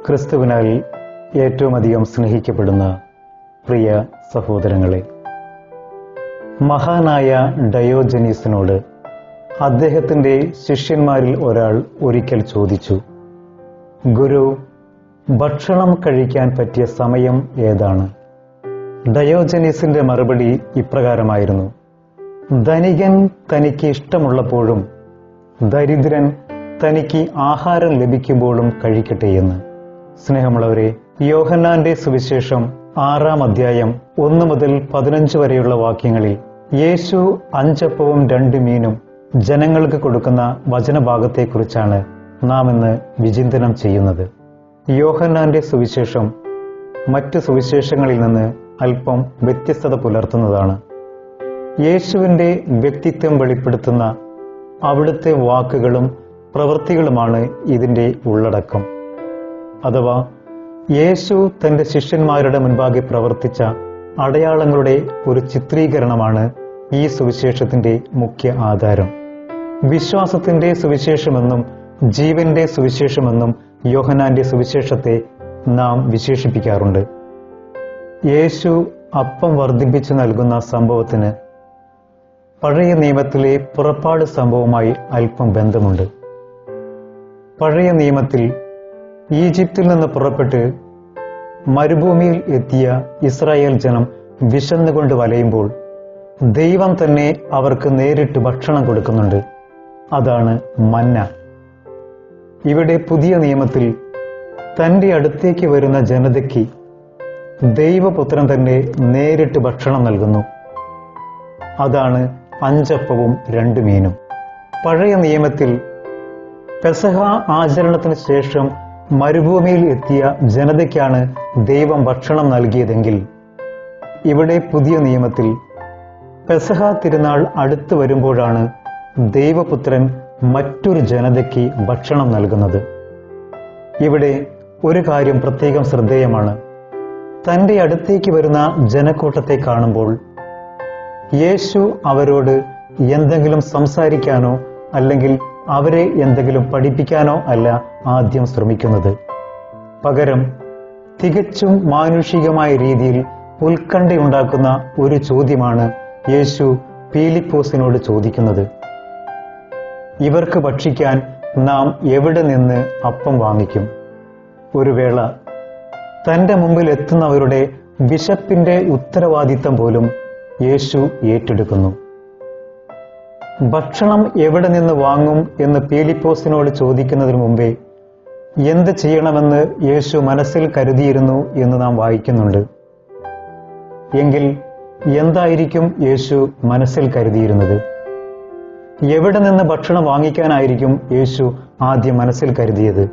ക്രിസ്തുവിനാൽ ഏറ്റവും അധികം സ്നേഹിക്കപ്പെടുന്ന പ്രിയ സഹോദരങ്ങളെ മഹാനായ ഡയോജനീസിനോട് അദ്ദേഹത്തിന്റെ ശിഷ്യന്മാരിൽ ഒരാൾ ഒരിക്കൽ ചോദിച്ചു ഗുരു ഭക്ഷണം കഴിക്കാൻ പറ്റിയ സമയം ഏതാണ് ഡയോജനീസിന്റെ മറുപടി ഇപ്രകാരമായിരുന്നു ധനികൻ തനിക്ക് ഇഷ്ടമുള്ളപ്പോഴും ദരിദ്രൻ തനിക്ക് ആഹാരം ലഭിക്കുമ്പോഴും കഴിക്കട്ടെ എന്ന് സ്നേഹമുള്ളവരെ യോഹന്നാന്റെ സുവിശേഷം ആറാം അധ്യായം ഒന്ന് മുതൽ പതിനഞ്ച് വരെയുള്ള വാക്യങ്ങളിൽ യേശു അഞ്ചപ്പവും രണ്ട് മീനും ജനങ്ങൾക്ക് കൊടുക്കുന്ന വചനഭാഗത്തെക്കുറിച്ചാണ് നാം ഇന്ന് വിചിന്തനം ചെയ്യുന്നത് യോഹന്നാന്റെ സുവിശേഷം മറ്റ് സുവിശേഷങ്ങളിൽ നിന്ന് അല്പം വ്യത്യസ്തത പുലർത്തുന്നതാണ് യേശുവിന്റെ വ്യക്തിത്വം വെളിപ്പെടുത്തുന്ന അവിടുത്തെ വാക്കുകളും പ്രവൃത്തികളുമാണ് ഇതിന്റെ ഉള്ളടക്കം അഥവാ യേശു തന്റെ ശിഷ്യന്മാരുടെ മുൻപാകെ പ്രവർത്തിച്ച അടയാളങ്ങളുടെ ഒരു ചിത്രീകരണമാണ് ഈ സുവിശേഷത്തിന്റെ മുഖ്യ ആധാരം വിശ്വാസത്തിന്റെ സുവിശേഷമെന്നും ജീവന്റെ സുവിശേഷമെന്നും യോഹനാന്റെ സുവിശേഷത്തെ നാം വിശേഷിപ്പിക്കാറുണ്ട് യേശു അപ്പം വർദ്ധിപ്പിച്ചു നൽകുന്ന സംഭവത്തിന് പഴയ നിയമത്തിലെ പുറപ്പാട് സംഭവവുമായി അല്പം ബന്ധമുണ്ട് പഴയ നിയമത്തിൽ ഈജിപ്തിൽ നിന്ന് പുറപ്പെട്ട് മരുഭൂമിയിൽ എത്തിയ ഇസ്രായേൽ ജനം വിശന്നുകൊണ്ട് വലയുമ്പോൾ ദൈവം തന്നെ അവർക്ക് നേരിട്ട് ഭക്ഷണം കൊടുക്കുന്നുണ്ട് അതാണ് മന്ന ഇവിടെ പുതിയ നിയമത്തിൽ തന്റെ അടുത്തേക്ക് വരുന്ന ജനതയ്ക്ക് ദൈവപുത്രൻ തന്നെ നേരിട്ട് ഭക്ഷണം നൽകുന്നു അതാണ് അഞ്ചപ്പവും രണ്ട് മീനും പഴയ നിയമത്തിൽ പെസഹ ആചരണത്തിന് ശേഷം മരുഭൂമിയിൽ എത്തിയ ജനതയ്ക്കാണ് ദൈവം ഭക്ഷണം നൽകിയതെങ്കിൽ ഇവിടെ പുതിയ നിയമത്തിൽ പെസഹ തിരുനാൾ അടുത്തു വരുമ്പോഴാണ് ദൈവപുത്രൻ മറ്റൊരു ജനതയ്ക്ക് ഭക്ഷണം നൽകുന്നത് ഇവിടെ ഒരു കാര്യം പ്രത്യേകം ശ്രദ്ധേയമാണ് തന്റെ അടുത്തേക്ക് വരുന്ന ജനക്കൂട്ടത്തെ കാണുമ്പോൾ യേശു അവരോട് എന്തെങ്കിലും സംസാരിക്കാനോ അല്ലെങ്കിൽ അവരെ എന്തെങ്കിലും പഠിപ്പിക്കാനോ അല്ല ആദ്യം ശ്രമിക്കുന്നത് പകരം തികച്ചും മാനുഷികമായ രീതിയിൽ ഉത്കണ്ഠയുണ്ടാക്കുന്ന ഒരു ചോദ്യമാണ് യേശു പീലിപ്പോസിനോട് ചോദിക്കുന്നത് ഇവർക്ക് ഭക്ഷിക്കാൻ നാം എവിടെ നിന്ന് അപ്പം വാങ്ങിക്കും ഒരു വേള തന്റെ മുമ്പിൽ എത്തുന്നവരുടെ വിശപ്പിന്റെ ഉത്തരവാദിത്തം പോലും യേശു ഏറ്റെടുക്കുന്നു ഭക്ഷണം എവിടെ നിന്ന് വാങ്ങും എന്ന് പീലിപ്പോസിനോട് ചോദിക്കുന്നതിന് മുമ്പേ എന്ത് ചെയ്യണമെന്ന് യേശു മനസ്സിൽ കരുതിയിരുന്നു എന്ന് നാം വായിക്കുന്നുണ്ട് എങ്കിൽ എന്തായിരിക്കും യേശു മനസ്സിൽ കരുതിയിരുന്നത് എവിടെ നിന്ന് ഭക്ഷണം വാങ്ങിക്കാനായിരിക്കും യേശു ആദ്യം മനസ്സിൽ കരുതിയത്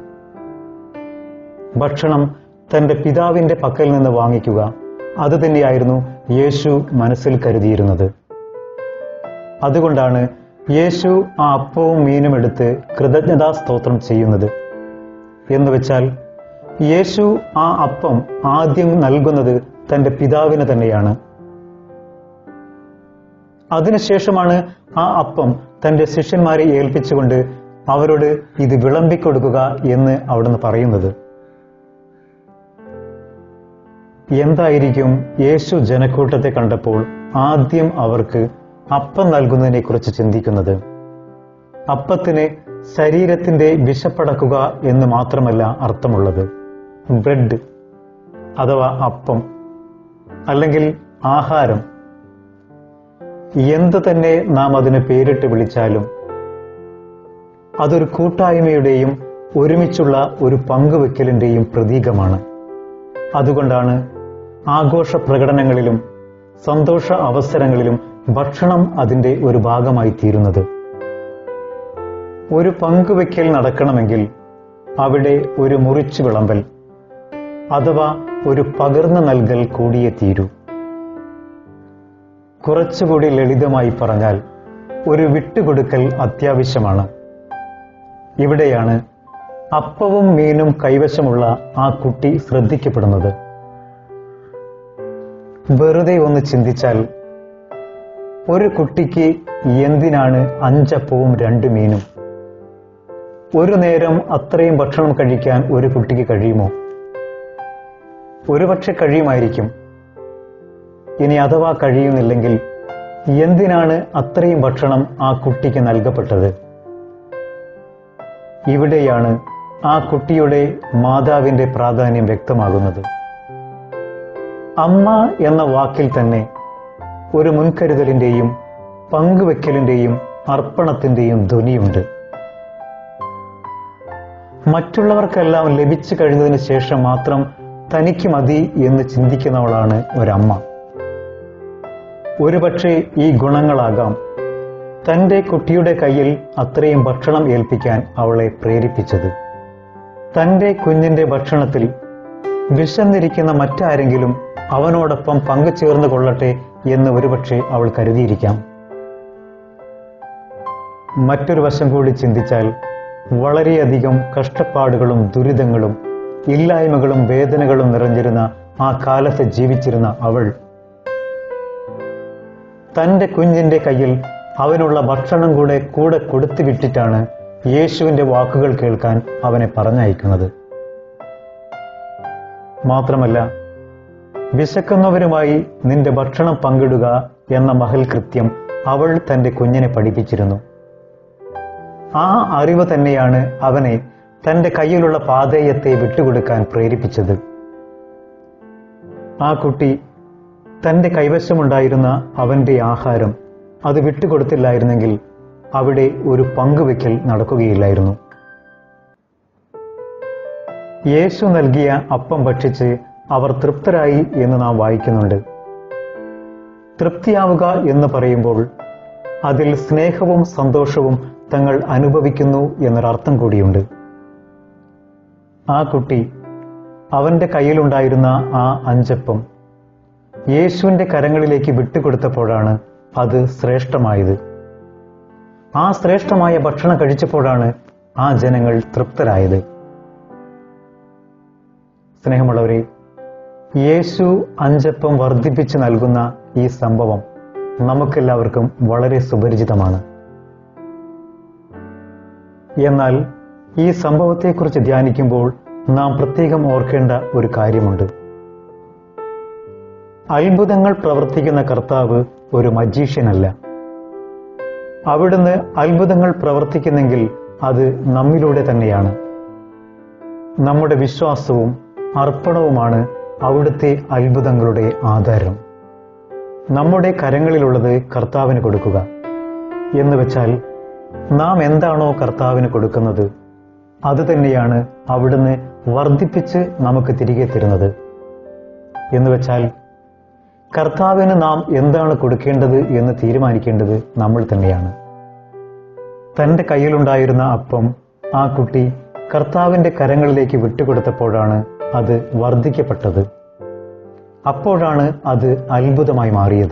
ഭക്ഷണം തന്റെ പിതാവിന്റെ പക്കൽ നിന്ന് വാങ്ങിക്കുക അത് തന്നെയായിരുന്നു യേശു മനസ്സിൽ കരുതിയിരുന്നത് അതുകൊണ്ടാണ് യേശു ആ അപ്പവും മീനും എടുത്ത് കൃതജ്ഞതാ സ്തോത്രം ചെയ്യുന്നത് എന്ന് വെച്ചാൽ യേശു ആ അപ്പം ആദ്യം നൽകുന്നത് തന്റെ പിതാവിന് തന്നെയാണ് അതിനുശേഷമാണ് ആ അപ്പം തന്റെ ശിഷ്യന്മാരെ ഏൽപ്പിച്ചുകൊണ്ട് അവരോട് ഇത് വിളമ്പിക്കൊടുക്കുക എന്ന് അവിടുന്ന് പറയുന്നത് എന്തായിരിക്കും യേശു ജനക്കൂട്ടത്തെ കണ്ടപ്പോൾ ആദ്യം അവർക്ക് അപ്പം നൽകുന്നതിനെ കുറിച്ച് ചിന്തിക്കുന്നത് അപ്പത്തിന് ശരീരത്തിന്റെ വിശപ്പടക്കുക എന്ന് മാത്രമല്ല അർത്ഥമുള്ളത് ബ്രെഡ് അഥവാ അപ്പം അല്ലെങ്കിൽ ആഹാരം എന്ത് തന്നെ നാം അതിന് പേരിട്ട് വിളിച്ചാലും അതൊരു കൂട്ടായ്മയുടെയും ഒരുമിച്ചുള്ള ഒരു പങ്കുവെക്കലിന്റെയും പ്രതീകമാണ് അതുകൊണ്ടാണ് ആഘോഷ പ്രകടനങ്ങളിലും സന്തോഷ അവസരങ്ങളിലും ഭക്ഷണം അതിന്റെ ഒരു ഭാഗമായി തീരുന്നത് ഒരു പങ്കുവെക്കൽ നടക്കണമെങ്കിൽ അവിടെ ഒരു മുറിച്ചു വിളമ്പൽ അഥവാ ഒരു പകർന്നു നൽകൽ കൂടിയേ തീരൂ കുറച്ചുകൂടി ലളിതമായി പറഞ്ഞാൽ ഒരു വിട്ടുകൊടുക്കൽ അത്യാവശ്യമാണ് ഇവിടെയാണ് അപ്പവും മീനും കൈവശമുള്ള ആ കുട്ടി ശ്രദ്ധിക്കപ്പെടുന്നത് വെറുതെ ഒന്ന് ചിന്തിച്ചാൽ ഒരു കുട്ടിക്ക് എന്തിനാണ് അഞ്ചപ്പവും രണ്ട് മീനും ഒരു നേരം അത്രയും ഭക്ഷണം കഴിക്കാൻ ഒരു കുട്ടിക്ക് കഴിയുമോ ഒരുപക്ഷെ കഴിയുമായിരിക്കും ഇനി അഥവാ കഴിയുന്നില്ലെങ്കിൽ എന്തിനാണ് അത്രയും ഭക്ഷണം ആ കുട്ടിക്ക് നൽകപ്പെട്ടത് ഇവിടെയാണ് ആ കുട്ടിയുടെ മാതാവിന്റെ പ്രാധാന്യം വ്യക്തമാകുന്നത് അമ്മ എന്ന വാക്കിൽ തന്നെ ഒരു മുൻകരുതലിന്റെയും പങ്കുവെക്കലിന്റെയും അർപ്പണത്തിന്റെയും ധ്വനിയുണ്ട് മറ്റുള്ളവർക്കെല്ലാം ലഭിച്ചു കഴിഞ്ഞതിന് ശേഷം മാത്രം തനിക്ക് മതി എന്ന് ചിന്തിക്കുന്നവളാണ് ഒരമ്മ ഒരുപക്ഷെ ഈ ഗുണങ്ങളാകാം തന്റെ കുട്ടിയുടെ കയ്യിൽ അത്രയും ഭക്ഷണം ഏൽപ്പിക്കാൻ അവളെ പ്രേരിപ്പിച്ചത് തന്റെ കുഞ്ഞിന്റെ ഭക്ഷണത്തിൽ വിശന്നിരിക്കുന്ന മറ്റാരെങ്കിലും അവനോടൊപ്പം പങ്കുചേർന്ന് കൊള്ളട്ടെ എന്ന് ഒരുപക്ഷെ അവൾ കരുതിയിരിക്കാം മറ്റൊരു വശം കൂടി ചിന്തിച്ചാൽ വളരെയധികം കഷ്ടപ്പാടുകളും ദുരിതങ്ങളും ഇല്ലായ്മകളും വേദനകളും നിറഞ്ഞിരുന്ന ആ കാലത്ത് ജീവിച്ചിരുന്ന അവൾ തന്റെ കുഞ്ഞിന്റെ കയ്യിൽ അവനുള്ള ഭക്ഷണം കൂടെ കൂടെ കൊടുത്തു വിട്ടിട്ടാണ് യേശുവിന്റെ വാക്കുകൾ കേൾക്കാൻ അവനെ പറഞ്ഞയക്കുന്നത് മാത്രമല്ല വിശക്കുന്നവരുമായി നിന്റെ ഭക്ഷണം പങ്കിടുക എന്ന മഹൽ കൃത്യം അവൾ തന്റെ കുഞ്ഞിനെ പഠിപ്പിച്ചിരുന്നു ആ അറിവ് തന്നെയാണ് അവനെ തന്റെ കയ്യിലുള്ള പാതേയത്തെ വിട്ടുകൊടുക്കാൻ പ്രേരിപ്പിച്ചത് ആ കുട്ടി തന്റെ കൈവശമുണ്ടായിരുന്ന അവന്റെ ആഹാരം അത് വിട്ടുകൊടുത്തില്ലായിരുന്നെങ്കിൽ അവിടെ ഒരു പങ്കുവെക്കൽ നടക്കുകയില്ലായിരുന്നു യേശു നൽകിയ അപ്പം ഭക്ഷിച്ച് അവർ തൃപ്തരായി എന്ന് നാം വായിക്കുന്നുണ്ട് തൃപ്തിയാവുക എന്ന് പറയുമ്പോൾ അതിൽ സ്നേഹവും സന്തോഷവും തങ്ങൾ അനുഭവിക്കുന്നു എന്നൊരർത്ഥം കൂടിയുണ്ട് ആ കുട്ടി അവന്റെ കയ്യിലുണ്ടായിരുന്ന ആ അഞ്ചപ്പം യേശുവിന്റെ കരങ്ങളിലേക്ക് വിട്ടുകൊടുത്തപ്പോഴാണ് അത് ശ്രേഷ്ഠമായത് ആ ശ്രേഷ്ഠമായ ഭക്ഷണം കഴിച്ചപ്പോഴാണ് ആ ജനങ്ങൾ തൃപ്തരായത് സ്നേഹമുള്ളവരെ യേശു അഞ്ചപ്പം വർദ്ധിപ്പിച്ചു നൽകുന്ന ഈ സംഭവം നമുക്കെല്ലാവർക്കും വളരെ സുപരിചിതമാണ് എന്നാൽ ഈ സംഭവത്തെക്കുറിച്ച് ധ്യാനിക്കുമ്പോൾ നാം പ്രത്യേകം ഓർക്കേണ്ട ഒരു കാര്യമുണ്ട് അത്ഭുതങ്ങൾ പ്രവർത്തിക്കുന്ന കർത്താവ് ഒരു മജീഷ്യനല്ല അവിടുന്ന് അത്ഭുതങ്ങൾ പ്രവർത്തിക്കുന്നെങ്കിൽ അത് നമ്മിലൂടെ തന്നെയാണ് നമ്മുടെ വിശ്വാസവും അർപ്പണവുമാണ് അവിടുത്തെ അത്ഭുതങ്ങളുടെ ആധാരം നമ്മുടെ കരങ്ങളിലുള്ളത് കർത്താവിന് കൊടുക്കുക എന്ന് വെച്ചാൽ നാം എന്താണോ കർത്താവിന് കൊടുക്കുന്നത് അത് തന്നെയാണ് അവിടുന്ന് വർദ്ധിപ്പിച്ച് നമുക്ക് തിരികെ തരുന്നത് എന്ന് വെച്ചാൽ കർത്താവിന് നാം എന്താണ് കൊടുക്കേണ്ടത് എന്ന് തീരുമാനിക്കേണ്ടത് നമ്മൾ തന്നെയാണ് തന്റെ കയ്യിലുണ്ടായിരുന്ന അപ്പം ആ കുട്ടി കർത്താവിന്റെ കരങ്ങളിലേക്ക് വിട്ടുകൊടുത്തപ്പോഴാണ് അത് വർദ്ധിക്കപ്പെട്ടത് അപ്പോഴാണ് അത് അത്ഭുതമായി മാറിയത്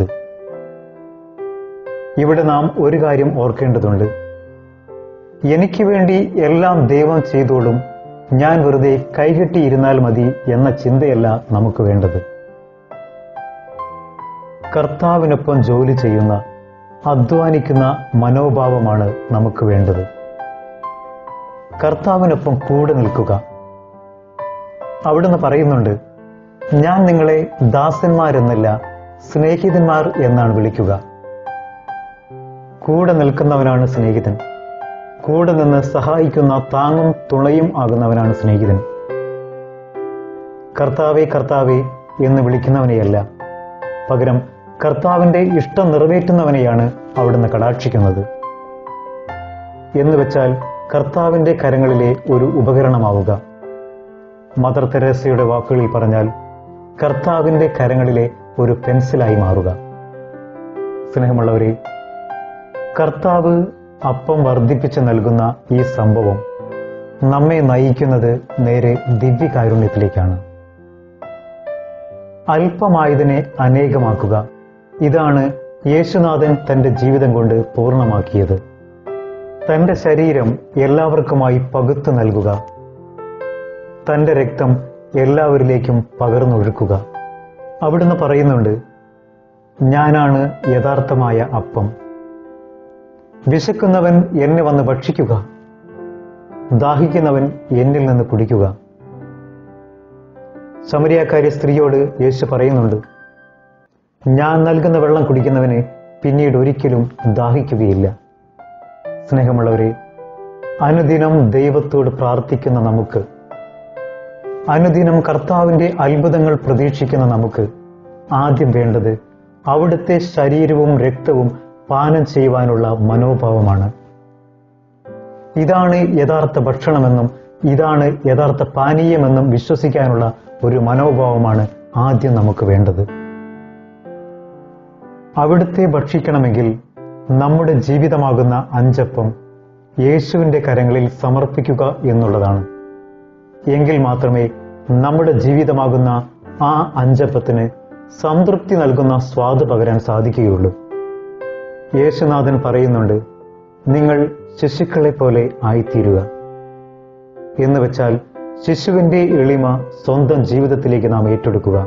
ഇവിടെ നാം ഒരു കാര്യം ഓർക്കേണ്ടതുണ്ട് എനിക്ക് വേണ്ടി എല്ലാം ദൈവം ചെയ്തോളും ഞാൻ വെറുതെ കൈകെട്ടിയിരുന്നാൽ മതി എന്ന ചിന്തയല്ല നമുക്ക് വേണ്ടത് കർത്താവിനൊപ്പം ജോലി ചെയ്യുന്ന അധ്വാനിക്കുന്ന മനോഭാവമാണ് നമുക്ക് വേണ്ടത് കർത്താവിനൊപ്പം കൂടെ നിൽക്കുക അവിടുന്ന് പറയുന്നുണ്ട് ഞാൻ നിങ്ങളെ ദാസന്മാരെന്നല്ല സ്നേഹിതന്മാർ എന്നാണ് വിളിക്കുക കൂടെ നിൽക്കുന്നവനാണ് സ്നേഹിതൻ കൂടെ നിന്ന് സഹായിക്കുന്ന താങ്ങും തുണയും ആകുന്നവനാണ് സ്നേഹിതൻ കർത്താവെ കർത്താവെ എന്ന് വിളിക്കുന്നവനെയല്ല പകരം കർത്താവിന്റെ ഇഷ്ടം നിറവേറ്റുന്നവനെയാണ് അവിടുന്ന് കടാക്ഷിക്കുന്നത് എന്ന് വെച്ചാൽ കർത്താവിന്റെ കരങ്ങളിലെ ഒരു ഉപകരണമാവുക മദർ തെരേസയുടെ വാക്കുകളിൽ പറഞ്ഞാൽ കർത്താവിന്റെ കരങ്ങളിലെ ഒരു പെൻസിലായി മാറുക സ്നേഹമുള്ളവരെ കർത്താവ് അപ്പം വർദ്ധിപ്പിച്ച് നൽകുന്ന ഈ സംഭവം നമ്മെ നയിക്കുന്നത് നേരെ ദിവ്യകാരുണ്യത്തിലേക്കാണ് അല്പമായതിനെ അനേകമാക്കുക ഇതാണ് യേശുനാഥൻ തന്റെ ജീവിതം കൊണ്ട് പൂർണ്ണമാക്കിയത് തന്റെ ശരീരം എല്ലാവർക്കുമായി പകുത്തു നൽകുക തന്റെ രക്തം എല്ലാവരിലേക്കും പകർന്നൊഴുക്കുക അവിടുന്ന് പറയുന്നുണ്ട് ഞാനാണ് യഥാർത്ഥമായ അപ്പം വിശക്കുന്നവൻ എന്നെ വന്ന് ഭക്ഷിക്കുക ദാഹിക്കുന്നവൻ എന്നിൽ നിന്ന് കുടിക്കുക സമരിയാക്കാരി സ്ത്രീയോട് യേശു പറയുന്നുണ്ട് ഞാൻ നൽകുന്ന വെള്ളം കുടിക്കുന്നവന് പിന്നീട് ഒരിക്കലും ദാഹിക്കുകയില്ല സ്നേഹമുള്ളവരെ അനുദിനം ദൈവത്തോട് പ്രാർത്ഥിക്കുന്ന നമുക്ക് അനുദിനം കർത്താവിന്റെ അത്ഭുതങ്ങൾ പ്രതീക്ഷിക്കുന്ന നമുക്ക് ആദ്യം വേണ്ടത് അവിടുത്തെ ശരീരവും രക്തവും പാനം ചെയ്യുവാനുള്ള മനോഭാവമാണ് ഇതാണ് യഥാർത്ഥ ഭക്ഷണമെന്നും ഇതാണ് യഥാർത്ഥ പാനീയമെന്നും വിശ്വസിക്കാനുള്ള ഒരു മനോഭാവമാണ് ആദ്യം നമുക്ക് വേണ്ടത് അവിടുത്തെ ഭക്ഷിക്കണമെങ്കിൽ നമ്മുടെ ജീവിതമാകുന്ന അഞ്ചപ്പം യേശുവിന്റെ കരങ്ങളിൽ സമർപ്പിക്കുക എന്നുള്ളതാണ് എങ്കിൽ മാത്രമേ നമ്മുടെ ജീവിതമാകുന്ന ആ അഞ്ചപ്പത്തിന് സംതൃപ്തി നൽകുന്ന സ്വാദ് പകരാൻ സാധിക്കുകയുള്ളൂ യേശുനാഥൻ പറയുന്നുണ്ട് നിങ്ങൾ ശിശുക്കളെ പോലെ ആയിത്തീരുക എന്ന് വെച്ചാൽ ശിശുവിന്റെ എളിമ സ്വന്തം ജീവിതത്തിലേക്ക് നാം ഏറ്റെടുക്കുക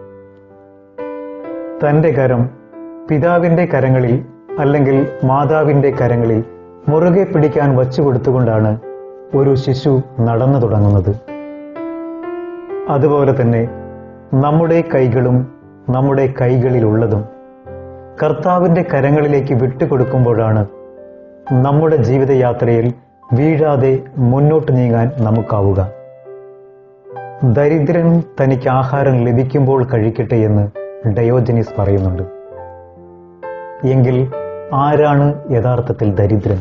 തന്റെ കരം പിതാവിന്റെ കരങ്ങളിൽ അല്ലെങ്കിൽ മാതാവിന്റെ കരങ്ങളിൽ മുറുകെ പിടിക്കാൻ വച്ചു കൊടുത്തുകൊണ്ടാണ് ഒരു ശിശു നടന്നു തുടങ്ങുന്നത് അതുപോലെ തന്നെ നമ്മുടെ കൈകളും നമ്മുടെ കൈകളിലുള്ളതും കർത്താവിന്റെ കരങ്ങളിലേക്ക് വിട്ടുകൊടുക്കുമ്പോഴാണ് നമ്മുടെ ജീവിതയാത്രയിൽ വീഴാതെ മുന്നോട്ട് നീങ്ങാൻ നമുക്കാവുക ദരിദ്രൻ തനിക്ക് ആഹാരം ലഭിക്കുമ്പോൾ കഴിക്കട്ടെ എന്ന് ഡയോജനീസ് പറയുന്നുണ്ട് എങ്കിൽ ആരാണ് യഥാർത്ഥത്തിൽ ദരിദ്രൻ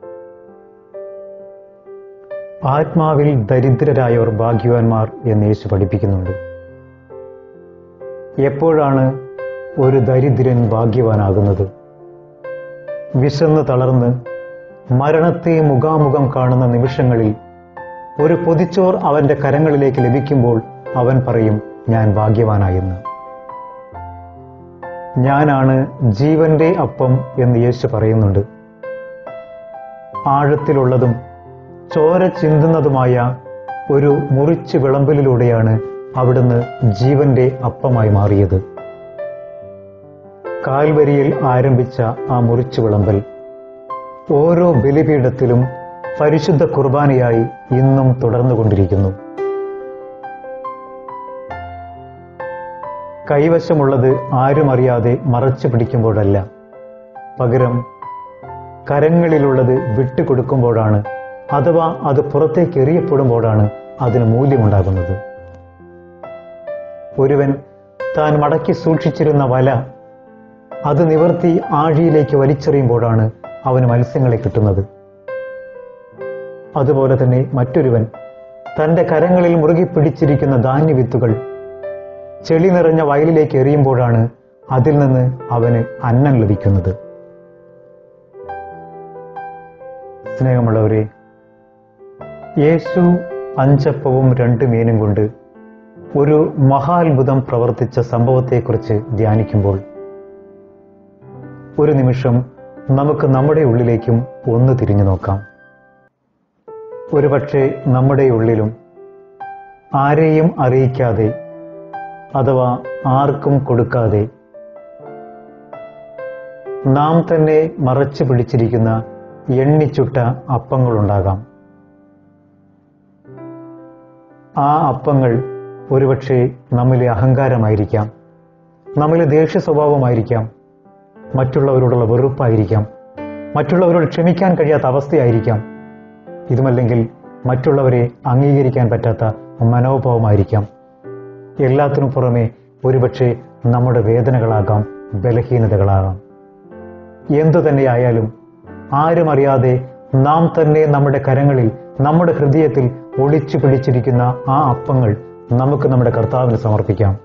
ആത്മാവിൽ ദരിദ്രരായവർ ഭാഗ്യവാന്മാർ എന്ന് യേശു പഠിപ്പിക്കുന്നുണ്ട് എപ്പോഴാണ് ഒരു ദരിദ്രൻ ഭാഗ്യവാനാകുന്നത് വിശന്ന് തളർന്ന് മരണത്തെ മുഖാമുഖം കാണുന്ന നിമിഷങ്ങളിൽ ഒരു പൊതിച്ചോർ അവന്റെ കരങ്ങളിലേക്ക് ലഭിക്കുമ്പോൾ അവൻ പറയും ഞാൻ ഭാഗ്യവാനായെന്ന് ഞാനാണ് ജീവന്റെ അപ്പം എന്ന് യേശു പറയുന്നുണ്ട് ആഴത്തിലുള്ളതും ചോര ചിന്തുന്നതുമായ ഒരു മുറിച്ച് വിളമ്പലിലൂടെയാണ് അവിടുന്ന് ജീവന്റെ അപ്പമായി മാറിയത് കാൽവരിയിൽ ആരംഭിച്ച ആ മുറിച്ചു വിളമ്പൽ ഓരോ ബലിപീഠത്തിലും പരിശുദ്ധ കുർബാനയായി ഇന്നും തുടർന്നുകൊണ്ടിരിക്കുന്നു കൈവശമുള്ളത് ആരും അറിയാതെ മറച്ചു പിടിക്കുമ്പോഴല്ല പകരം കരങ്ങളിലുള്ളത് വിട്ടുകൊടുക്കുമ്പോഴാണ് അഥവാ അത് പുറത്തേക്ക് എറിയപ്പെടുമ്പോഴാണ് അതിന് മൂല്യമുണ്ടാകുന്നത് ഒരുവൻ താൻ മടക്കി സൂക്ഷിച്ചിരുന്ന വല അത് നിവർത്തി ആഴിയിലേക്ക് വലിച്ചെറിയുമ്പോഴാണ് അവന് മത്സ്യങ്ങളെ കിട്ടുന്നത് അതുപോലെ തന്നെ മറ്റൊരുവൻ തന്റെ കരങ്ങളിൽ മുറുകി പിടിച്ചിരിക്കുന്ന ധാന്യവിത്തുകൾ ചെളി നിറഞ്ഞ വയലിലേക്ക് എറിയുമ്പോഴാണ് അതിൽ നിന്ന് അവന് അന്നം ലഭിക്കുന്നത് സ്നേഹമുള്ളവരെ യേശു അഞ്ചപ്പവും രണ്ട് മീനും കൊണ്ട് ഒരു മഹാത്ഭുതം പ്രവർത്തിച്ച സംഭവത്തെക്കുറിച്ച് ധ്യാനിക്കുമ്പോൾ ഒരു നിമിഷം നമുക്ക് നമ്മുടെ ഉള്ളിലേക്കും ഒന്ന് തിരിഞ്ഞു നോക്കാം ഒരുപക്ഷെ നമ്മുടെ ഉള്ളിലും ആരെയും അറിയിക്കാതെ അഥവാ ആർക്കും കൊടുക്കാതെ നാം തന്നെ മറച്ചു പിടിച്ചിരിക്കുന്ന എണ്ണിച്ചുട്ട അപ്പങ്ങളുണ്ടാകാം ആ അപ്പങ്ങൾ ഒരുപക്ഷെ നമ്മിലെ അഹങ്കാരമായിരിക്കാം നമ്മിലെ ദേഷ്യ സ്വഭാവമായിരിക്കാം മറ്റുള്ളവരോടുള്ള വെറുപ്പായിരിക്കാം മറ്റുള്ളവരോട് ക്ഷമിക്കാൻ കഴിയാത്ത അവസ്ഥയായിരിക്കാം ഇതുമല്ലെങ്കിൽ മറ്റുള്ളവരെ അംഗീകരിക്കാൻ പറ്റാത്ത മനോഭാവമായിരിക്കാം എല്ലാത്തിനും പുറമെ ഒരുപക്ഷെ നമ്മുടെ വേദനകളാകാം ബലഹീനതകളാകാം എന്തു തന്നെയായാലും ആരും അറിയാതെ നാം തന്നെ നമ്മുടെ കരങ്ങളിൽ നമ്മുടെ ഹൃദയത്തിൽ ഒളിച്ചു പിടിച്ചിരിക്കുന്ന ആ അപ്പങ്ങൾ നമുക്ക് നമ്മുടെ കർത്താവിന് സമർപ്പിക്കാം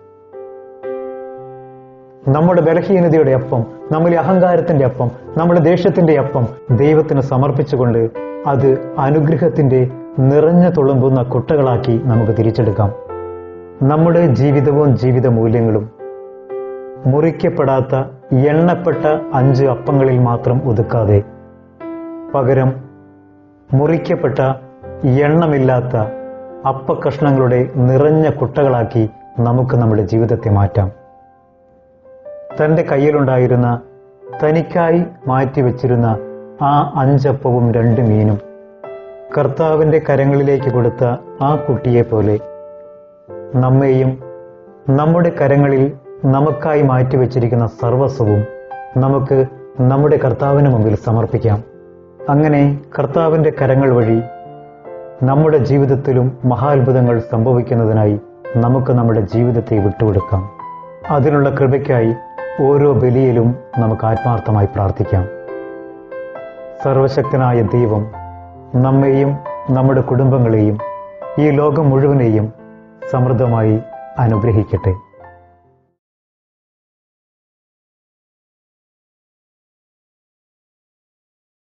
നമ്മുടെ ബലഹീനതയുടെ അപ്പം നമ്മുടെ അഹങ്കാരത്തിന്റെ അപ്പം നമ്മുടെ ദേഷ്യത്തിന്റെ അപ്പം ദൈവത്തിന് സമർപ്പിച്ചുകൊണ്ട് അത് അനുഗ്രഹത്തിന്റെ നിറഞ്ഞു തുളുമ്പുന്ന കുട്ടകളാക്കി നമുക്ക് തിരിച്ചെടുക്കാം നമ്മുടെ ജീവിതവും ജീവിത മൂല്യങ്ങളും മുറിക്കപ്പെടാത്ത എണ്ണപ്പെട്ട അഞ്ച് അപ്പങ്ങളിൽ മാത്രം ഒതുക്കാതെ പകരം മുറിക്കപ്പെട്ട എണ്ണമില്ലാത്ത അപ്പക്കഷ്ണങ്ങളുടെ നിറഞ്ഞ കുട്ടകളാക്കി നമുക്ക് നമ്മുടെ ജീവിതത്തെ മാറ്റാം തന്റെ കയ്യിലുണ്ടായിരുന്ന തനിക്കായി മാറ്റിവെച്ചിരുന്ന ആ അഞ്ചപ്പവും രണ്ട് മീനും കർത്താവിൻ്റെ കരങ്ങളിലേക്ക് കൊടുത്ത ആ കുട്ടിയെ പോലെ നമ്മെയും നമ്മുടെ കരങ്ങളിൽ നമുക്കായി മാറ്റിവെച്ചിരിക്കുന്ന സർവസ്വവും നമുക്ക് നമ്മുടെ കർത്താവിന് മുമ്പിൽ സമർപ്പിക്കാം അങ്ങനെ കർത്താവിൻ്റെ കരങ്ങൾ വഴി നമ്മുടെ ജീവിതത്തിലും മഹാത്ഭുതങ്ങൾ സംഭവിക്കുന്നതിനായി നമുക്ക് നമ്മുടെ ജീവിതത്തെ വിട്ടുകൊടുക്കാം അതിനുള്ള കൃപയ്ക്കായി ഓരോ ബലിയിലും നമുക്ക് ആത്മാർത്ഥമായി പ്രാർത്ഥിക്കാം സർവശക്തനായ ദൈവം നമ്മെയും നമ്മുടെ കുടുംബങ്ങളെയും ഈ ലോകം മുഴുവനെയും സമൃദ്ധമായി അനുഗ്രഹിക്കട്ടെ